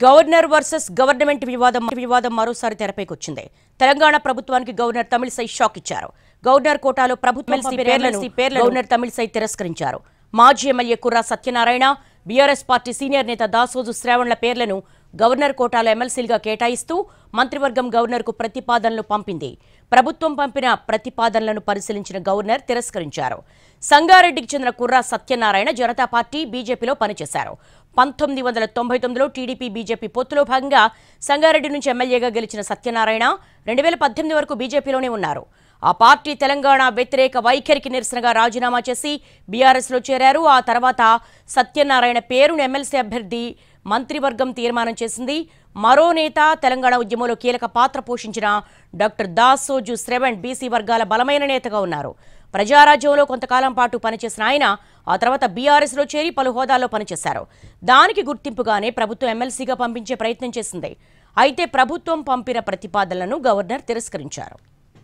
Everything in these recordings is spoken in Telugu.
గవర్నర్ వర్సెస్ గవర్నమెంట్ వివాదం వివాదం మరోసారి తెరపైకి వచ్చింది తెలంగాణ ప్రభుత్వానికి గవర్నర్ తమిళసై షాక్ ఇచ్చారు గవర్నర్ కోటాలో ప్రభుత్వం పంపిన పేర్లను గవర్నర్ తమిళసై తిరస్కరించారు మాజీ MLA Kurra Satyanarayana BRS party senior నేత దాసోజు శ్రావణ్ల పేర్లను గవర్నర్ కోటాలో ఎమ్మెల్సీలుగా కేటాయిస్తూ మంత్రివర్గం గవర్నర్కు ప్రతిపాదనలు పంపింది ప్రభుత్వం పంపిన ప్రతిపాదనలను పరిశీలించిన గవర్నర్ తిరస్కరించారు సంగారెడ్డికి చెందిన కుర్రా సత్యనారాయణ జనతా పార్టీ బీజేపీలో పనిచేశారు పంతొమ్మిది వందల తొంభై తొమ్మిదిలో టీడీపీ బీజేపీ పొత్తులో భాగంగా సంగారెడ్డి నుంచి ఎమ్మెల్యేగా గెలిచిన సత్యనారాయణ రెండు వేల పద్దెనిమిది వరకు బీజేపీలోనే ఉన్నారు ఆ పార్టీ తెలంగాణ వ్యతిరేక వైఖరికి నిరసనగా రాజీనామా చేసి బీఆర్ఎస్లో చేరారు ఆ తర్వాత సత్యనారాయణ పేరును ఎమ్మెల్సీ అభ్యర్థి మంత్రివర్గం తీర్మానం చేసింది మరో నేత తెలంగాణ ఉద్యమంలో కీలక పాత్ర పోషించిన డాక్టర్ దాసోజు శ్రవణ్ బీసీ వర్గాల బలమైన నేతగా ఉన్నారు ప్రజారాజ్యంలో కొంతకాలం పాటు పనిచేసిన ఆయన ఆ తర్వాత బీఆర్ఎస్లో చేరి పలు హోదాల్లో పనిచేశారు దానికి గుర్తింపుగానే ప్రభుత్వం ఎమ్మెల్సీగా పంపించే ప్రయత్నం చేసింది అయితే ప్రభుత్వం పంపిన ప్రతిపాదనలను గవర్నర్ తిరస్కరించారు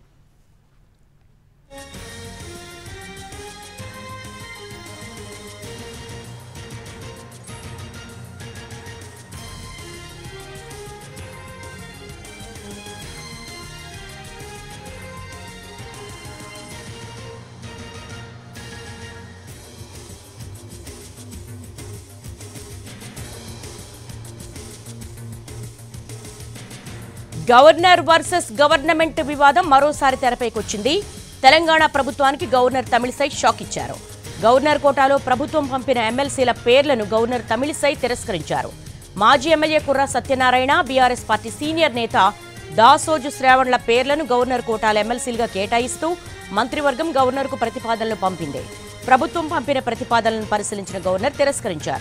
గవర్నర్ వర్సెస్ గవర్నమెంట్ వివాదం మరోసారి తెరపైకి వచ్చింది తెలంగాణ ప్రభుత్వానికి గవర్నర్ తమిళిసై షాక్ ఇచ్చారు గవర్నర్ కోటాలో ప్రభుత్వం పంపిన ఎమ్మెల్సీల పేర్లను గవర్నర్ తమిళిసై తిరస్కరించారు మాజీ MLA Kurra Satyanarayana BRS party senior నేత దాసోజు శ్రావణ్ల పేర్లను గవర్నర్ కోటాల ఎమ్మెల్సీలుగా కేటాయిస్తూ మంత్రివర్గం గవర్నర్కు ప్రతిపాదనలు పంపింది ప్రభుత్వం పంపిన ప్రతిపాదనలను పరిశీలించిన గవర్నర్ తిరస్కరించారు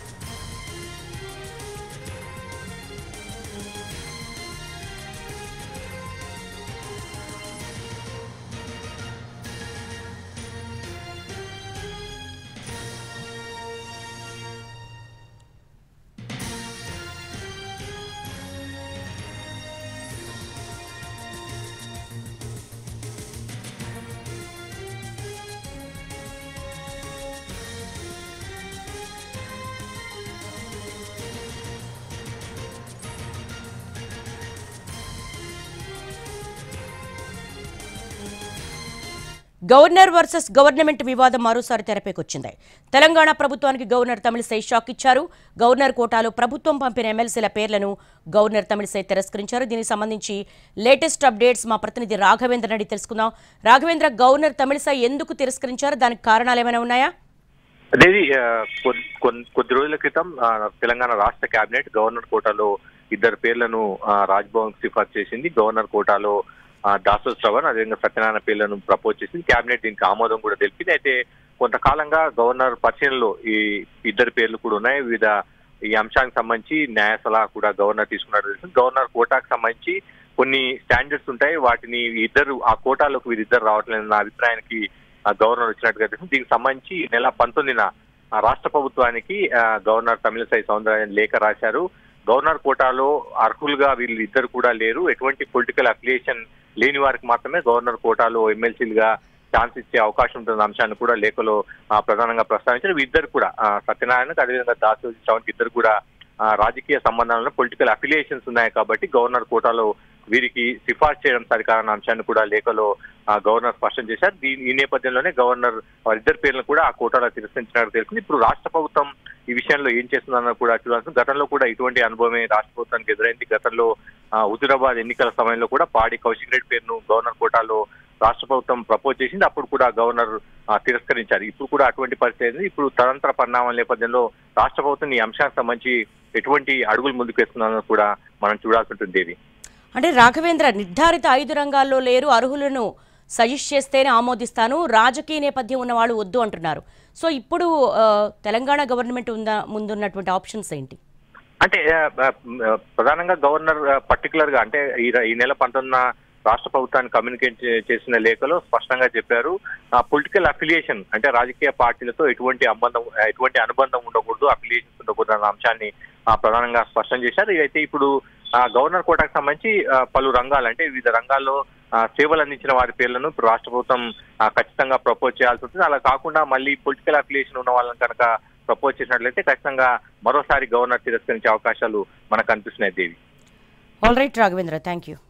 గవర్నర్ వర్సెస్ గవర్నమెంట్ వివాదం మరోసారి తెరపైకి వచ్చింది తెలంగాణ ప్రభుత్వానికి గవర్నర్ తమిళిసై షాక్ ఇచ్చారు గవర్నర్ కోటాలో ప్రభుత్వం పంపిన ఎమ్మెల్సీల పేర్లను గవర్నర్ తమిళిసై తిరస్కరించారు దీనికి సంబంధించి లేటెస్ట్ అప్డేట్స్ మా ప్రతినిధి రాఘవేంద్ర అడిగి తెలుసుకుందాం రాఘవేంద్ర గవర్నర్ తమిళిసై ఎందుకు తిరస్కరించారు దానికి కారణాలు ఏమైనా ఉన్నాయా అదేది ఆ, కొన్- కొన్- కొద్ది రోజుల క్రితం ఆ, తెలంగాణ రాష్ట్ర కేబినెట్ గవర్నర్ కోటాలో ఇద్దరు పేర్లను ఆ, రాజ్భవన్ కు సిఫార్సు చేసింది గవర్నర్ కోటాలో ఆ, దాసో శ్రవణ్ అదేవిధంగా సత్యనారాయణ పేర్లను ప్రపోజ్ చేసింది కేబినెట్ దీనికి ఆమోదం కూడా తెలిపింది అయితే కొంతకాలంగా గవర్నర్ పరిశీలనలో ఈ ఇద్దరు పేర్లు కూడా ఉన్నాయి వివిధ ఈ అంశానికి సంబంధించి న్యాయ సలహా కూడా గవర్నర్ తీసుకున్నట్టు తెలిసింది గవర్నర్ కోటాకు సంబంధించి కొన్ని స్టాండర్డ్స్ ఉంటాయి వాటిని ఇద్దరు ఆ కోటాలోకి వీరిద్దరు రావట్లేదన్న అభిప్రాయానికి ఆ, గవర్నర్ వచ్చినట్టుగా తెలిసింది దీనికి సంబంధించి ఈ నెల పంతొమ్మిదిన ఆ, రాష్ట్ర ప్రభుత్వానికి ఆ, గవర్నర్ తమిళసై సౌందర్యం లేఖ రాశారు గవర్నర్ కోటాలో అర్హులుగా వీళ్ళు ఇద్దరు కూడా లేరు ఎటువంటి పొలిటికల్ అఫిలియేషన్ లేని వారికి మాత్రమే గవర్నర్ కోటాలో ఎమ్మెల్సీలుగా ఛాన్స్ ఇచ్చే అవకాశం ఉంటున్న అంశాన్ని కూడా లేఖలో ఆ, ప్రధానంగా ప్రస్తావించారు ఇద్దరు కూడా ఆ, సత్యనారాయణకు అదేవిధంగా దాసోజీ చౌన్కి ఇద్దరు కూడా ఆ, రాజకీయ సంబంధాలను పొలిటికల్ అఫిలియేషన్స్ ఉన్నాయి కాబట్టి గవర్నర్ కోటాలో వీరికి సిఫార్సు చేయడం సరికాదన్న అంశాన్ని కూడా లేఖలో ఆ, గవర్నర్ స్పష్టం చేశారు దీని ఈ నేపథ్యంలోనే గవర్నర్ వారిద్దరి పేర్లను కూడా ఆ కోటాలో తిరస్కరించినట్టు తెలిసింది ఇప్పుడు రాష్ట్ర ప్రభుత్వం ఈ విషయంలో ఏం చేస్తుందన్న కూడా చూడాల్సింది గతంలో కూడా ఇటువంటి అనుభవమే రాష్ట్ర ప్రభుత్వానికి ఎదురైంది గతంలో ఆ, హుజురాబాద్ ఎన్నికల సమయంలో కూడా పాడి కౌశిక్ రెడ్డి పేరును గవర్నర్ కోటాలో రాష్ట్ర ప్రభుత్వం ప్రపోజ్ చేసింది అప్పుడు కూడా గవర్నర్ ఆ, తిరస్కరించారు ఇప్పుడు కూడా అటువంటి పరిస్థితి అయింది. ఇప్పుడు తరంతర పరిణామాల నేపథ్యంలో రాష్ట్ర ప్రభుత్వం ఈ అంశానికి సంబంధించి ఎటువంటి అడుగులు ముందుకు వేస్తుందన్న కూడా మనం చూడాల్సి ఉంటుంది దేవి అంటే రాఘవేంద్ర నిర్ధారిత ఐదు రంగాల్లో లేరు అర్హులను సజెస్ట్ చేస్తేనే ఆమోదిస్తాను రాజకీయ నేపథ్యం ఉన్న వాళ్ళు వద్దు అంటున్నారు సో ఇప్పుడు ఆ, తెలంగాణ గవర్నమెంట్ ఉందా ముందున్నటువంటి ఆప్షన్స్ ఏంటి అంటే ఆ, ఆ, ప్రధానంగా గవర్నర్ పర్టికులర్ గా అంటే ఈ ర- ఈ నెల పంతొమ్మిదిన రాష్ట్ర ప్రభుత్వాన్ని కమ్యూనికేట్ చే- చేసిన లేఖలో స్పష్టంగా చెప్పారు పొలిటికల్ అఫిలియేషన్ అంటే రాజకీయ పార్టీలతో ఎటువంటి సంబంధం ఎటువంటి అనుబంధం ఉండకూడదు అఫిలియేషన్స్ ఉండకూడదు అన్న అంశాన్ని ఆ, ప్రధానంగా స్పష్టం చేశారు అయితే ఇప్పుడు ఆ, గవర్నర్ కోటాకు సంబంధించి ఆ, పలు రంగాలు అంటే వివిధ రంగాల్లో ఆ, సేవలు అందించిన వారి పేర్లను ఇప్పుడు రాష్ట్ర ప్రభుత్వం ఆ, ఖచ్చితంగా ప్రపోజ్ చేయాల్సి ఉంటుంది అలా కాకుండా మళ్ళీ పొలిటికల్ అఫిలియేషన్ ఉన్న వాళ్ళని కనుక ప్రపోజ్ చేసినట్లయితే ఖచ్చితంగా మరోసారి గవర్నర్ తిరస్కరించే అవకాశాలు మనకు కనిపిస్తున్నాయి Devi all right Raghavendra thank you